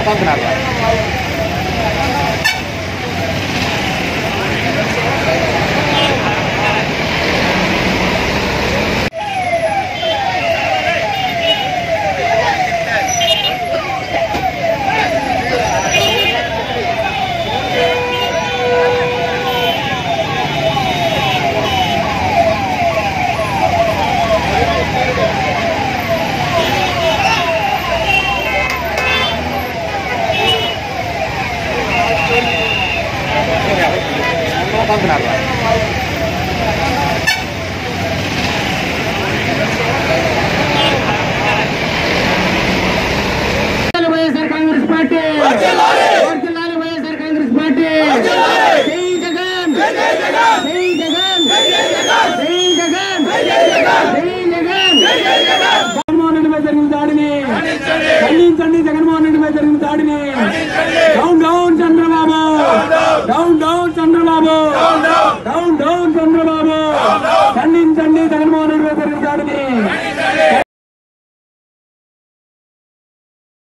YSR Congress party వర్ధిల్లాలి YSR Congress party జై జగన్ జై జగన్ జై జగన్ జై జగన్ జగన్మోహన్ రెడ్డి మీద జరిగిన దాడిని ఖండించండి జగన్మోహన్ రెడ్డి మీద జరిగిన దాడిని